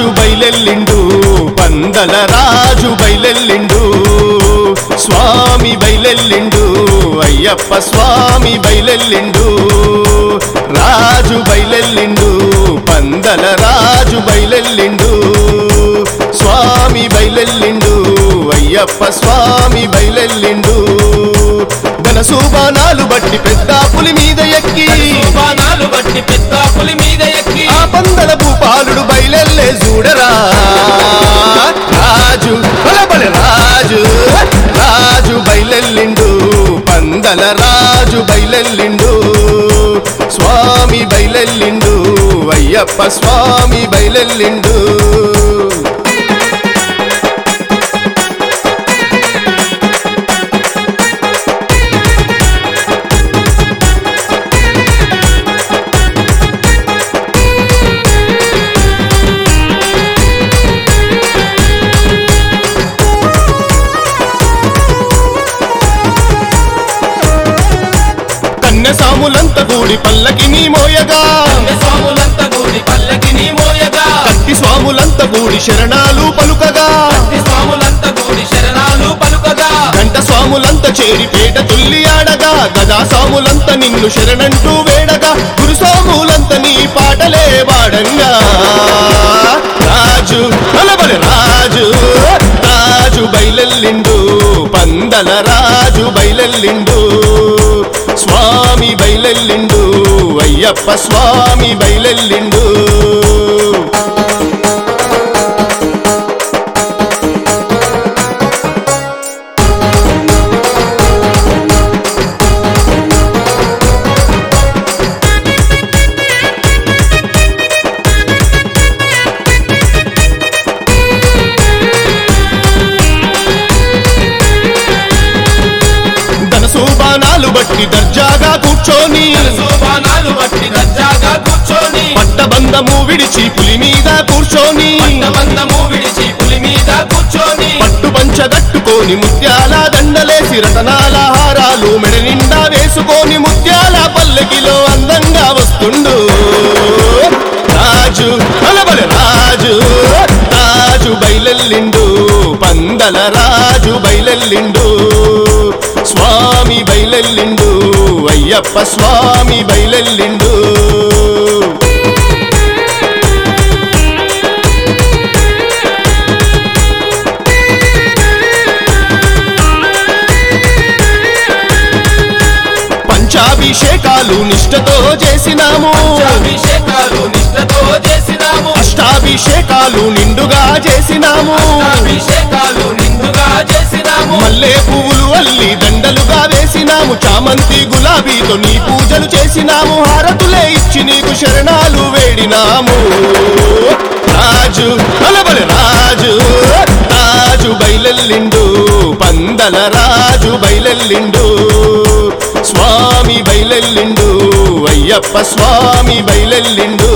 రాజు బయలెల్లిండు పందల రాజు బయలెల్లిండు స్వామి బయలెల్లిండు అయ్యప్ప స్వామి బయలెల్లిండు రాజు బయలెల్లిండు పందల రాజు బయలెల్లిండు స్వామి బయలెల్లిండు అయ్యప్ప స్వామి బయలెల్లిండు ధనసూబానాలు బట్టి పెద్ద పులి మీద ఎక్కి బాణాలు బట్టి పెద్ద పులి మీద ఎక్కి ఆ పందల భూపాలుడు బయలెల్లే చూడరా రాజు బలబల రాజు రాజు బయలెల్లిండు పందల రాజు బయలెల్లిండు స్వామి బయలెల్లిండు అయ్యప్ప స్వామి బయలెల్లిండు కన్నె సాములంత కూడి పల్లకిని మోయగా స్వాములంత గూడి పల్లకిని మోయగా కత్తి స్వాములంత కూడి శరణాలు పలుకగా భక్తి స్వాములంత గూడి శరణాలు పలుకగా గంట స్వాములంత చేరి పేట తుల్లి ఆడగా గదా స్వాములంత నిన్ను శరణంటూ వేడగా గురు స్వాములంత నీ పాటలే వాడంగా రాజు బలబలి రాజు రాజు బయలెల్లిండు పందల రాజు బయలెల్లిండు స్వామి బయలెల్లిండు అయ్యప్ప స్వామి బయలెల్లిండు ధనసు బాణాలు బట్టి దర్జాగా కూర్చొని సోపానాలు బట్టి దర్జాగా కూర్చొని పట్టబంధము విడిచి పులి మీద కూర్చొని బంధము విడిచి పులి మీద కూర్చొని పట్టు పంచ కట్టుకొని ముత్యాల దండలేసి రతనాల హారాలు మెడ నిండా వేసుకొని ముత్యాల పల్లకిలో అందంగా వస్తుండు రాజు బలబల రాజు రాజు బయలెల్లిండు పందల రాజు బయలెల్లిండు స్వామి బయలెల్లిండు అయ్యప్ప స్వామి బయలెల్లిండు పంచాభిషేకాలు నిష్టతో చేసినాము అభిషేకాలు నిష్ఠతో చేసినాము అష్టాభిషేకాలు నిండుగా చేసినాము అభిషేకాలు నిండుగా చేసినాము మల్లె పువ్వులు అల్లి దండలుగా వేసినాము చామంతి గులాబీతో నీ పూజలు చేసినాము హారతులే ఇచ్చి నీకు శరణాలు వేడినాము రాజు బలబల రాజు రాజు బయలెల్లిండు పందల రాజు బయలెల్లిండు స్వామి బయలెల్లిండు అయ్యప్ప స్వామి బయలెల్లిండు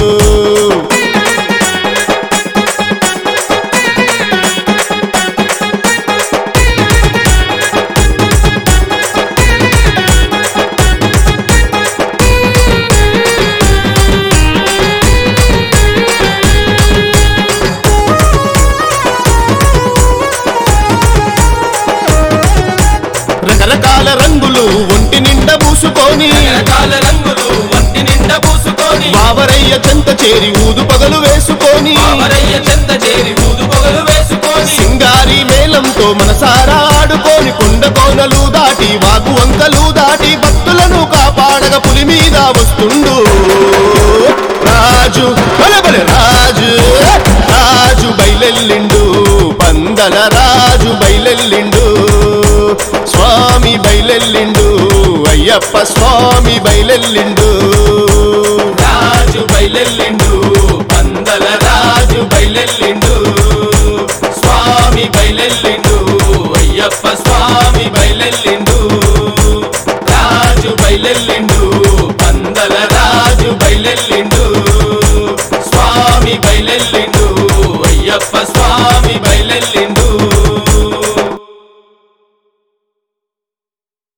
రకరకాల రంగులు ఒంటి నిండా పూసుకొని రకాల రంగులు వంటి నిండా పూసుకొని బావరయ్య చెంత చేరి ఊదు పగలు వేసుకొని మామరయ్య చెంత చేరి ఊదు పొగలు వేసుకొని సింగారి మేళంతో మనసారా ఆడుకొని కొండ కోనలు దాటి వాగు వంకలు దాటి భక్తులను కాపాడగ పులి మీద వస్తుండు రాజు బలబల రాజు రాజు బయలెల్లిండు పందల రాజు బయలెల్లిండు స్వామి బయలెల్లిండు అయ్యప్ప స్వామి బయలెల్లిండు రాజు బయలెల్లిండు పందల రాజు బయలెల్లిండు స్వామి బయలెల్లిండు అయ్యప్ప స్వామి బయలెల్లిండు రాజు బయలెల్లిండు పందల రాజు బయలెల్లిండు స్వామి బయలెల్లిండు